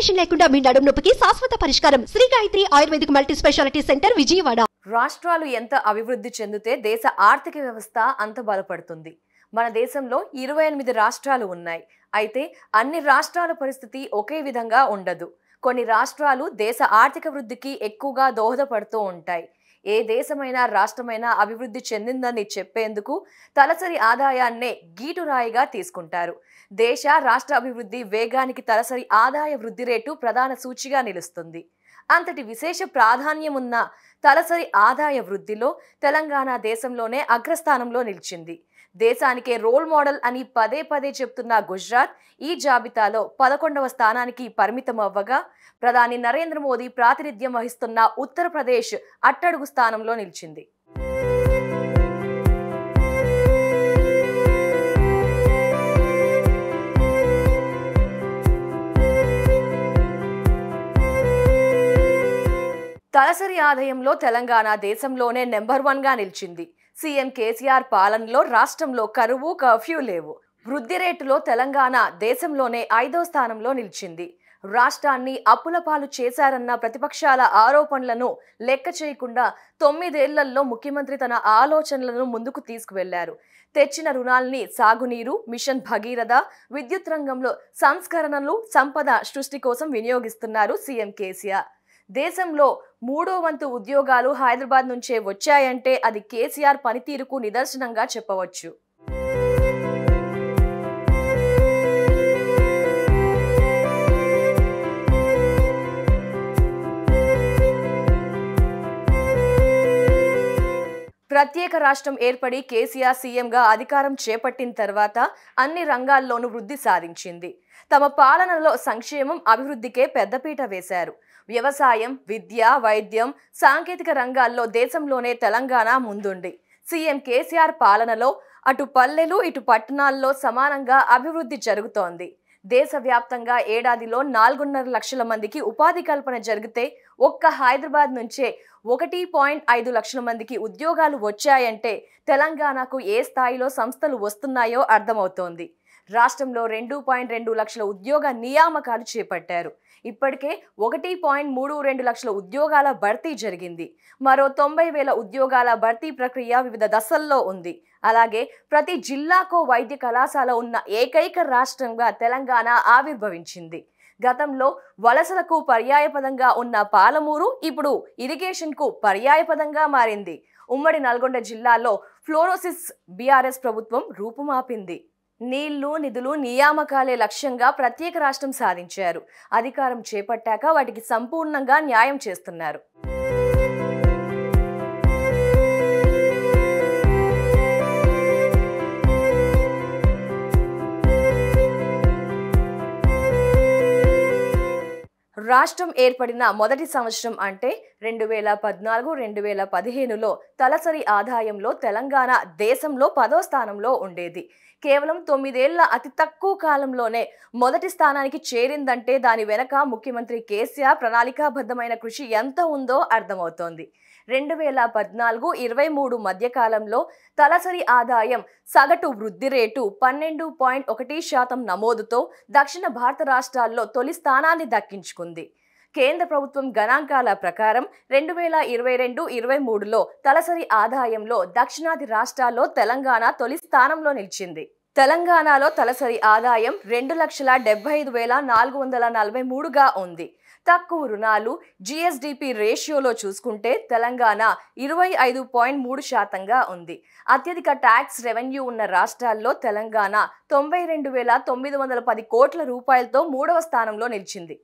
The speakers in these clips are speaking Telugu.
ఆపరేషన్ లేకుండా మీ నడుము నొప్పికి శాశ్వత పరిష్కారం Shri Gayatri ayurvedic multi speciality centre Vijayawada రాష్ట్రాలు ఎంత అభివృద్ధి చెందితే దేశ ఆర్థిక వ్యవస్థ అంత బలపడుతుంది మన దేశంలో ఇరవై ఎనిమిది రాష్ట్రాలు ఉన్నాయి అయితే అన్ని రాష్ట్రాల పరిస్థితి ఒకే విధంగా ఉండదు కొన్ని రాష్ట్రాలు దేశ ఆర్థిక వృద్ధికి ఎక్కువగా దోహదపడుతూ ఉంటాయి ఏ దేశమైనా రాష్ట్రమైనా అభివృద్ధి చెందిందని చెప్పేందుకు తలసరి ఆదాయాన్నే గీటురాయిగా తీసుకుంటారు దేశ రాష్ట్ర అభివృద్ధి వేగానికి తలసరి ఆదాయ వృద్ధి రేటు ప్రధాన సూచిగా నిలుస్తుంది అంతటి విశేష ప్రాధాన్యం ఉన్న తలసరి ఆదాయ వృద్ధిలో తెలంగాణ దేశంలోనే అగ్రస్థానంలో నిలిచింది దేశానికే రోల్ మోడల్ అని పదే పదే చెప్తున్న గుజరాత్ ఈ జాబితాలో పదకొండవ స్థానానికి పరిమితం అవ్వగా ప్రధాని నరేంద్ర మోదీ ప్రాతినిధ్యం వహిస్తున్న ఉత్తరప్రదేశ్ అట్టడుగు స్థానంలో నిలిచింది తలసరి ఆదాయంలో తెలంగాణ దేశంలోనే నెంబర్ వన్ గా నిలిచింది సీఎం కేసీఆర్ పాలనలో రాష్ట్రంలో కరువు కర్ఫ్యూ లేవు వృద్ధి రేటులో తెలంగాణ దేశంలోనే ఐదో స్థానంలో నిలిచింది రాష్ట్రాన్ని అప్పుల పాలు చేశారన్న ప్రతిపక్షాల ఆరోపణలను లెక్క చేయకుండా తొమ్మిదేళ్లలో ముఖ్యమంత్రి తన ఆలోచనలను ముందుకు తీసుకువెళ్లారు తెచ్చిన రుణాల్ని సాగునీరు మిషన్ భగీరథ విద్యుత్ రంగంలో సంస్కరణలు సంపద సృష్టి కోసం వినియోగిస్తున్నారు సీఎం కేసీఆర్ దేశంలో మూడో వంతు ఉద్యోగాలు హైదరాబాద్ నుంచే వచ్చాయంటే అది కేసీఆర్ పనితీరుకు నిదర్శనంగా చెప్పవచ్చు ప్రత్యేక రాష్ట్రం ఏర్పడి కేసీఆర్ సీఎంగా అధికారం చేపట్టిన తర్వాత అన్ని రంగాల్లోనూ వృద్ధి సాధించింది తమ పాలనలో సంక్షేమం అభివృద్ధికే పెద్దపీట వేశారు వ్యవసాయం విద్య వైద్యం సాంకేతిక రంగాల్లో దేశంలోనే తెలంగాణ ముందుండి సీఎం కేసీఆర్ పాలనలో అటు పల్లెలు ఇటు పట్టణాల్లో సమానంగా అభివృద్ధి జరుగుతోంది దేశవ్యాప్తంగా ఏడాదిలో నాలుగున్నర లక్షల మందికి ఉపాధి కల్పన జరిగితే ఒక్క హైదరాబాద్ నుంచే ఒకటి పాయింట్ ఐదు లక్షల మందికి ఉద్యోగాలు వచ్చాయంటే తెలంగాణకు ఏ స్థాయిలో సంస్థలు వస్తున్నాయో అర్థమవుతోంది రాష్ట్రంలో రెండు పాయింట్ రెండు లక్షల ఉద్యోగ నియామకాలు చేపట్టారు ఇప్పటికే ఒకటి పాయింట్ మూడు రెండు లక్షల ఉద్యోగాల భర్తీ జరిగింది మరో తొంభై వేల ఉద్యోగాల భర్తీ ప్రక్రియ వివిధ దశల్లో ఉంది అలాగే ప్రతి జిల్లాకో వైద్య కళాశాల ఉన్న ఏకైక రాష్ట్రంగా తెలంగాణ ఆవిర్భవించింది గతంలో వలసలకు పర్యాయపదంగా ఉన్న పాలమూరు ఇప్పుడు ఇరిగేషన్కు పర్యాయపదంగా మారింది ఉమ్మడి నల్గొండ జిల్లాలో ఫ్లోరోసిస్ బీఆర్ఎస్ ప్రభుత్వం రూపుమాపింది నీళ్లు నిధులు నియామకాలే లక్ష్యంగా ప్రత్యేక రాష్ట్రం సాధించారు అధికారం చేపట్టాక వాటికి సంపూర్ణంగా న్యాయం చేస్తున్నారు రాష్ట్రం ఏర్పడిన మొదటి సంవత్సరం అంటే రెండు వేల పద్నాలుగు రెండు వేల పదిహేనులో తలసరి ఆదాయంలో తెలంగాణ దేశంలో పదో స్థానంలో ఉండేది కేవలం తొమ్మిదేళ్ల అతి తక్కువ కాలంలోనే మొదటి స్థానానికి చేరిందంటే దాని వెనక ముఖ్యమంత్రి కేసీఆర్ ప్రణాళికాబద్ధమైన కృషి ఎంత ఉందో అర్థమవుతోంది రెండు వేల పద్నాలుగు ఇరవై మూడు మధ్యకాలంలో తలసరి ఆదాయం సగటు వృద్ధి రేటు పన్నెండు పాయింట్ ఒకటి శాతం నమోదుతో దక్షిణ భారత రాష్ట్రాల్లో తొలి స్థానాన్ని దక్కించుకుంది కేంద్ర ప్రభుత్వం గణాంకాల ప్రకారం రెండు వేల ఇరవై రెండు ఇరవై మూడులో తలసరి ఆదాయంలో దక్షిణాది రాష్ట్రాల్లో తెలంగాణ తొలి స్థానంలో నిలిచింది తెలంగాణలో తలసరి ఆదాయం రెండు లక్షల డెబ్బై ఐదు వేల నాలుగు వందల నలభై మూడుగా ఉంది తక్కువ రుణాలు జిఎస్డిపి రేషియోలో చూసుకుంటే తెలంగాణ ఇరవై ఐదు పాయింట్ మూడు శాతంగా ఉంది అత్యధిక ట్యాక్స్ రెవెన్యూ ఉన్న రాష్ట్రాల్లో తెలంగాణ తొంభై రెండు వేల తొమ్మిది వందల పది కోట్ల రూపాయలతో మూడవ స్థానంలో నిలిచింది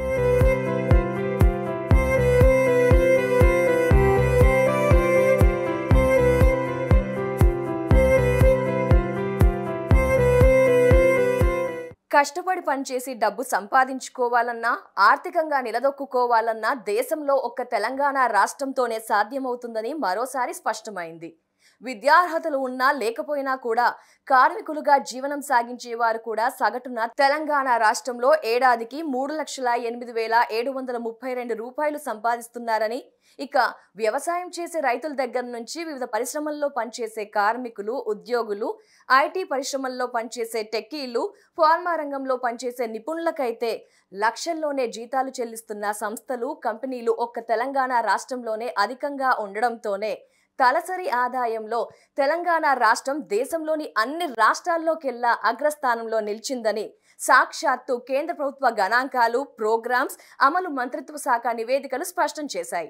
కష్టపడి పనిచేసి డబ్బు సంపాదించుకోవాలన్నా ఆర్థికంగా నిలదొక్కుకోవాలన్నా దేశంలో ఒక్క తెలంగాణ రాష్ట్రంతోనే సాధ్యమవుతుందని మరోసారి స్పష్టమైంది విద్యార్హతలు ఉన్నా లేకపోయినా కూడా కార్మికులుగా జీవనం సాగించే వారు కూడా సగటున తెలంగాణ రాష్ట్రంలో ఏడాదికి మూడు లక్షల ఎనిమిది వేల ఏడు వందల ముప్పై రెండు రూపాయలు సంపాదిస్తున్నారని ఇక వ్యవసాయం చేసే రైతుల దగ్గర నుంచి వివిధ పరిశ్రమల్లో పనిచేసే కార్మికులు ఉద్యోగులు ఐటీ పరిశ్రమల్లో పనిచేసే టెక్కీలు ఫార్మా రంగంలో పనిచేసే నిపుణులకైతే లక్షల్లోనే జీతాలు చెల్లిస్తున్న సంస్థలు కంపెనీలు ఒక్క తెలంగాణ రాష్ట్రంలోనే అధికంగా ఉండడంతోనే తలసరి ఆదాయంలో తెలంగాణ రాష్ట్రం దేశంలోని అన్ని రాష్ట్రాల్లోకెల్లా అగ్రస్థానంలో నిలిచిందని సాక్షాత్తు కేంద్ర ప్రభుత్వ గణాంకాలు ప్రోగ్రామ్స్ అమలు మంత్రిత్వ శాఖ నివేదికలు స్పష్టం చేశాయి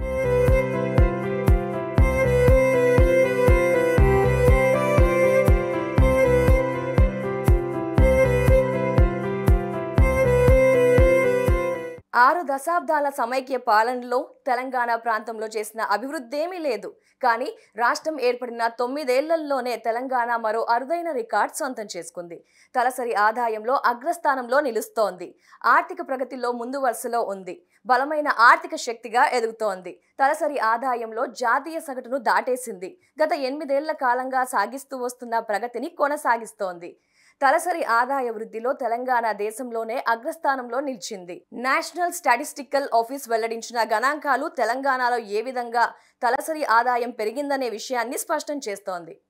ఆరు దశాబ్దాల సమైక్య పాలనలో తెలంగాణ ప్రాంతంలో చేసిన అభివృద్ధి ఏమీ లేదు కానీ రాష్ట్రం ఏర్పడిన తొమ్మిదేళ్లలోనే తెలంగాణ మరో అరుదైన రికార్డ్ సొంతం చేసుకుంది తలసరి ఆదాయంలో అగ్రస్థానంలో నిలుస్తోంది ఆర్థిక ప్రగతిలో ముందు వరుసలో ఉంది బలమైన ఆర్థిక శక్తిగా ఎదుగుతోంది తలసరి ఆదాయంలో జాతీయ సగటును దాటేసింది గత ఎనిమిదేళ్ల కాలంగా సాగిస్తూ వస్తున్న ప్రగతిని కొనసాగిస్తోంది తలసరి ఆదాయ వృద్ధిలో తెలంగాణ దేశంలోనే అగ్రస్థానంలో నిలిచింది నేషనల్ స్టాటిస్టికల్ ఆఫీస్ వెల్లడించిన గణాంకాలు తెలంగాణలో ఏ విధంగా తలసరి ఆదాయం పెరిగిందనే విషయాన్ని స్పష్టం చేస్తోంది